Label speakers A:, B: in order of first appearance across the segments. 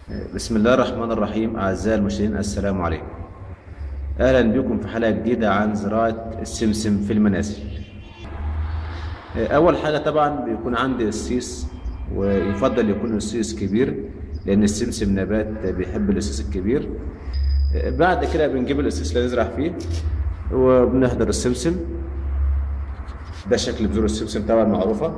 A: بسم الله الرحمن الرحيم أعزائي المشاهدين السلام عليكم أهلا بكم في حلقة جديدة عن زراعة السمسم في المنازل أول حاجة طبعا بيكون عندي السيس ويفضل يكون السيس كبير لأن السمسم نبات بيحب السيس الكبير بعد كده بنجيب السيس اللي نزرع فيه وبنحضر السمسم ده شكل بذور السمسم طبعا معروفة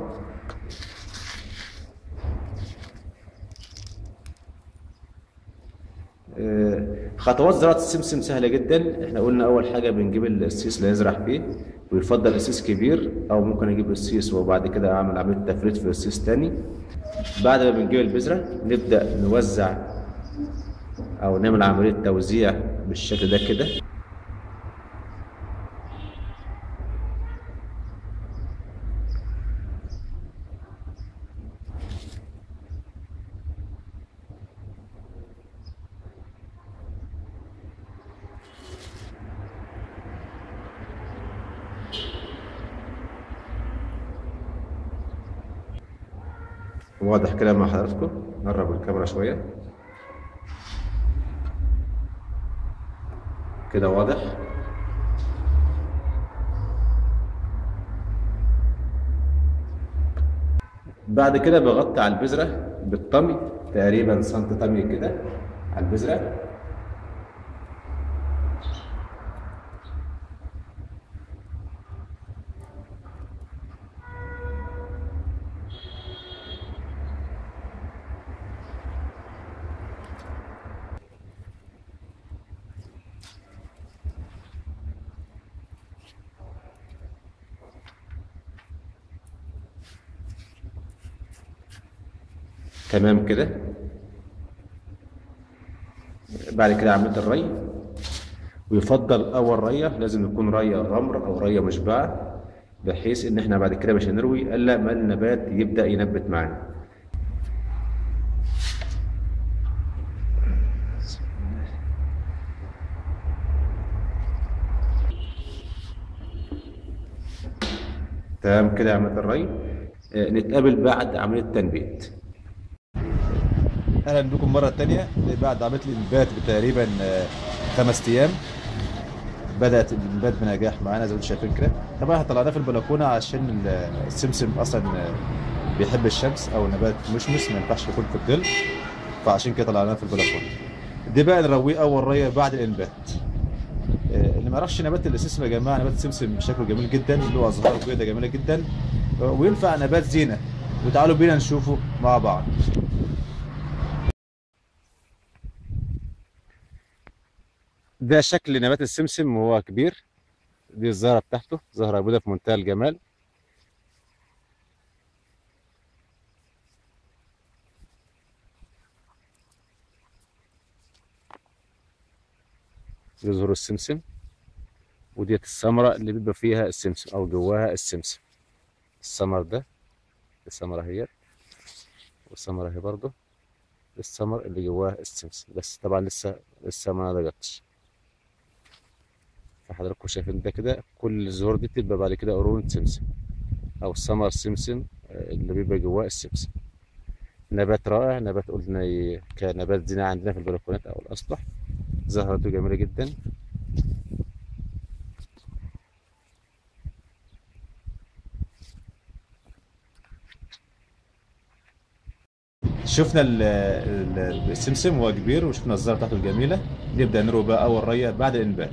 A: خطوات زراعة السمسم سهلة جدا احنا قلنا أول حاجة بنجيب السيس اللي نزرع فيه ويفضل السيس كبير أو ممكن أجيب السيس وبعد كده أعمل عملية تفريد في السيس تاني بعد ما بنجيب البذرة نبدأ نوزع أو نعمل عملية توزيع بالشكل ده كده واضح كده مع حضراتكم نقرب الكاميرا شوية كده واضح بعد كده بغطي على البذرة بالطمي تقريبا سنت طمي كده على البذرة تمام كده بعد كده عملت الري ويفضل اول ريه لازم يكون ريه غمر او ريه مشبعه بحيث ان احنا بعد كده مش هنروي الا ما النبات يبدا ينبت معانا تمام كده عملت الري آه، نتقابل بعد عمليه تنبيت
B: اهلا بكم مره تانية بعد عمليه الانبات بتقريبا آه، خمس ايام بدات الانبات بنجاح معانا زي ما انتم شايفين كده طبعا احنا طلعناه في البلكونه عشان ال- السمسم اصلا آه، بيحب الشمس او نبات مشمس ما ينفعش يكون في الظل فعشان كده طلعناه في البلكونه دي بقى نرويه اول ريه بعد الانبات آه، اللي ما يعرفش نبات السمسم يا جماعه نبات السمسم شكله جميل جدا له ازهار بيضاء جميله جدا آه، وينفع نبات زينه وتعالوا بينا نشوفه مع بعض ده شكل نبات السمسم وهو كبير دي الزهرة بتاعته زهرة بيضاء في منتهى الجمال دي زهور السمسم وديت الثمرة اللي بيبقى فيها السمسم أو جواها السمسم الثمر ده الثمرة اهيت والثمرة اهي برضه الثمر اللي جواها السمسم بس طبعا لسه لسه ما نضجتش فحضراتكم شايفين ده كده كل الزهور دي بتبقى بعد كده قرون سمسم او ثمر سمسم آه، اللي بيبقى جواه السمسم نبات رائع نبات قلنا ي- كنبات زينة عندنا في البلكونات او الاسطح زهرته جميلة جدا شفنا ال- ال- السمسم وهو كبير وشفنا الزهرة بتاعته الجميلة نبدأ نروي بقى أول رية بعد الإنبات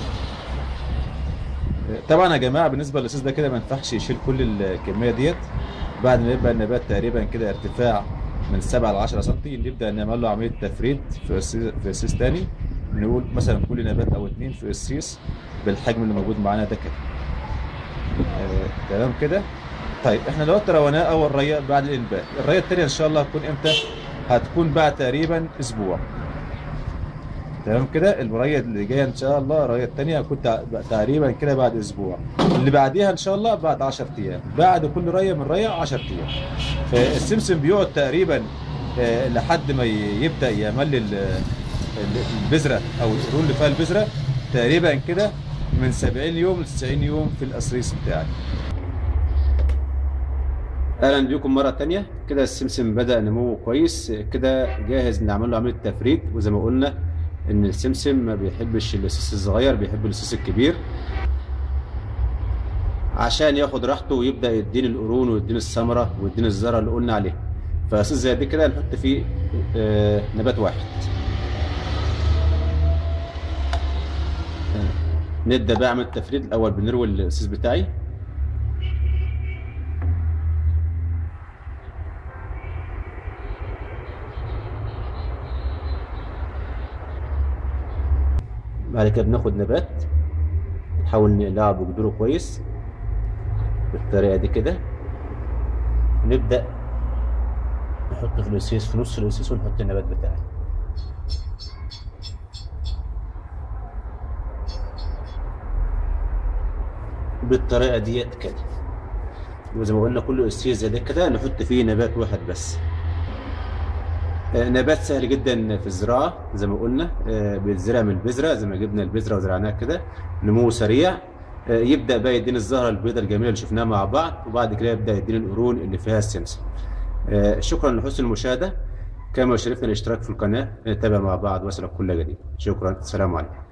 B: طبعا يا جماعه بالنسبه للاساس ده كده ما ينفعش يشيل كل الكميه ديت بعد ما يبقى النبات تقريبا كده ارتفاع من 7 ل 10 سم نبدا نعمل له عمليه تفريد في السيس في السيس تاني نقول مثلا كل نبات او اتنين في السيس بالحجم اللي موجود معانا ده كده آه، تمام كده طيب احنا دلوقتي رويناه اول ريه بعد الانبات الريه الثانيه ان شاء الله هتكون امتى هتكون بعد تقريبا اسبوع تمام كده المرايه اللي جايه ان شاء الله الرايه الثانيه هتكون تع- تقريبا كده بعد اسبوع اللي بعديها ان شاء الله بعد 10 ايام بعد كل رايه من رايه 10 ايام فالسمسم بيقعد تقريبا آه، لحد ما ي- يبدا يعمل ال- ال- البذره او القرون اللي فيها البذره تقريبا كده من 70 يوم ل 90 يوم في القصريص بتاعي
A: اهلا بكم مره تانية كده السمسم بدا نموه كويس كده جاهز نعمل له عمليه تفريد وزي ما قلنا ان السمسم ما بيحبش اللصيص الصغير بيحب اللصيص الكبير عشان ياخد راحته ويبدا يديني القرون ويديني الثمره ويديني الزرع اللي قلنا عليه فاساس زي دي كده نحط فيه آه، نبات واحد نبدا بقى اعمل التفريد الاول بنروي الاساس بتاعي بعد كده بناخد نبات نحاول نقلعه بجذوره كويس بالطريقه دي كده ونبدا نحط في القسيس في نص القسيس ونحط النبات بتاعي بالطريقه ديت كده وزي ما قلنا كل قسيس زي ده كده نحط فيه نبات واحد بس آه، نبات سهل جدا في الزراعه زي ما قلنا آه، بيتزرع من البذره زي ما جبنا البذره وزرعناها كده نموه سريع آه، يبدا بقى يديني الزهره البيضاء الجميله اللي شفناها مع بعض وبعد كده يبدا يديني القرون اللي فيها السمسم آه، شكرا لحسن المشاهده كما شرفنا الاشتراك في القناه نتابع مع بعض وصلك كل جديد شكرا السلام عليكم